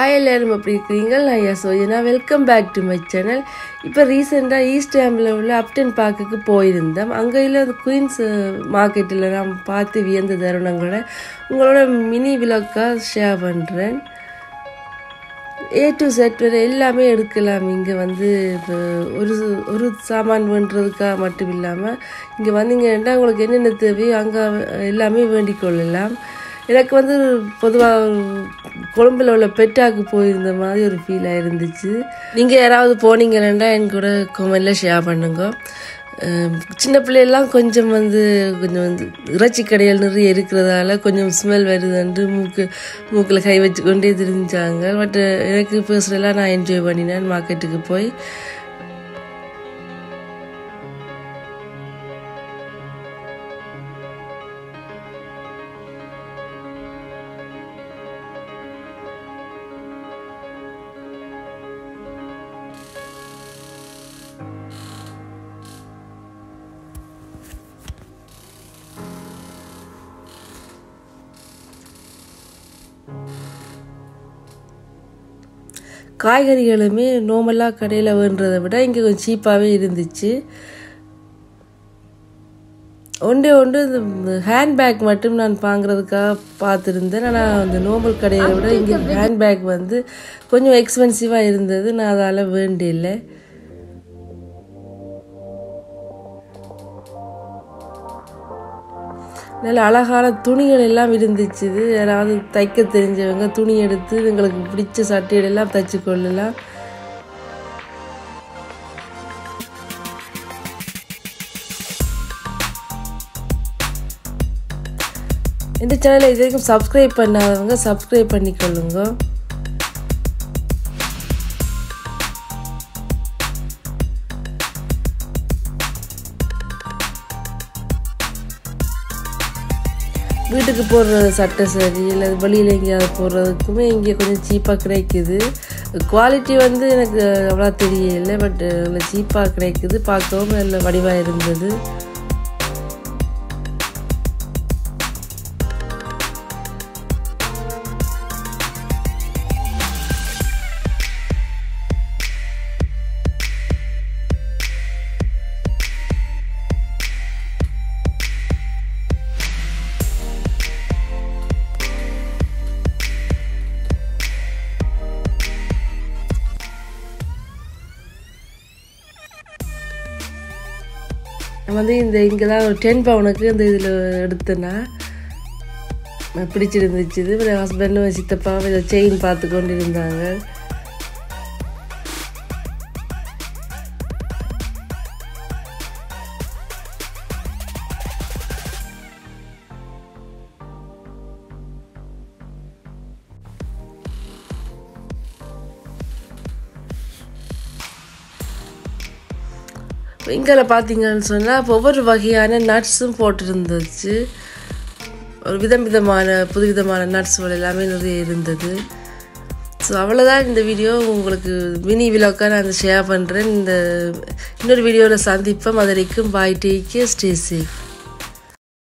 hi எல்லாரும் எப்படி இருக்கிறீங்க நான் யசோஜனா welcome back to my channel இப்போ ரீசெண்டாக ஈஸ்ட் ஹாமில் உள்ள அப்டன் பார்க்குக்கு போயிருந்தோம் அங்கேயில் அந்த குயின்ஸ் மார்க்கெட்டில் நான் பார்த்து வியந்த தருணங்களோட உங்களோட மினி விளக்காக ஷேர் பண்ணுறேன் ஏ டு செட் வரை எல்லாமே எடுக்கலாம் இங்கே வந்து இப்போ ஒரு ஒரு சாமான் வேண்டுறதுக்காக மட்டும் இல்லாமல் இங்கே வந்தீங்கன்னா உங்களுக்கு என்னென்ன தேவையோ அங்கே எல்லாமே வேண்டிக் கொள்ளலாம் எனக்கு வந்து பொதுவாக கொழும்பில் உள்ள பெட்டாக்கு போயிருந்த மாதிரி ஒரு ஃபீலாக இருந்துச்சு நீங்கள் யாராவது போனீங்கன்னா என் கூட கொமெண்டில் ஷேர் பண்ணுங்க அஹ் சின்ன பிள்ளையெல்லாம் கொஞ்சம் வந்து கொஞ்சம் வந்து இறைச்சி கடைகள் நிறைய இருக்கிறதால கொஞ்சம் ஸ்மெல் வருதுன்ட்டு மூக்கு மூக்கில் கை வச்சு கொண்டே தெரிஞ்சாங்க பட் எனக்கு பர்சனலாக நான் என்ஜாய் பண்ணினேன் மார்க்கெட்டுக்கு போய் காய்கறிகளுமே நார்மலாக கடையில் வேண்டுறதை விட இங்கே கொஞ்சம் சீப்பாகவே இருந்துச்சு ஒன்றே ஒன்று இந்த ஹேண்ட்பேக் மட்டும் நான் வாங்குறதுக்காக பார்த்துருந்தேன் ஆனால் அந்த நார்மல் கடையை விட இங்கே ஹேண்ட்பேக் வந்து கொஞ்சம் எக்ஸ்பென்சிவாக இருந்தது நான் அதால் வேண்டியில்லை நல்ல அழகான துணிகள் எல்லாம் இருந்துச்சு யாராவது தைக்க தெரிஞ்சவங்க துணி எடுத்து எங்களுக்கு பிடிச்ச சட்டைகள் எல்லாம் தைச்சு கொள்ளலாம் இந்த சேனலை இது வரைக்கும் சப்ஸ்கிரைப் பண்ணாதவங்க சப்ஸ்கிரைப் பண்ணிக்கொள்ளுங்க வீட்டுக்கு போடுற சட்டை சரி இல்லை வெளியில் எங்கேயாவது போடுறதுக்குமே இங்கே கொஞ்சம் சீப்பாக கிடைக்குது குவாலிட்டி வந்து எனக்கு அவ்வளோ தெரியல பட் சீப்பாக கிடைக்குது பார்க்கவும் நல்ல வடிவாக இருந்தது நான் வந்து இந்த இங்கே தான் ஒரு டென் பவுனுக்கு இந்த இதில் எடுத்தேன்னா பிடிச்சிருந்துச்சு இது ஹஸ்பண்டும் சித்தப்பாவும் இதை செயின் பார்த்து கொண்டு இருந்தாங்க இங்கே பார்த்தீங்கன்னு சொன்னால் ஒவ்வொரு வகையான நட்ஸும் போட்டிருந்துச்சு ஒரு விதம் விதமான புது விதமான நட்ஸ்கள் எல்லாமே நிறைய இருந்தது ஸோ அவ்வளோதான் இந்த வீடியோ உங்களுக்கு மினி விழாக்காக நான் ஷேர் பண்ணுறேன் இந்த இன்னொரு வீடியோவில் சந்திப்போம் அது வரைக்கும் பாய் டேக் ஸ்டே சேஃப்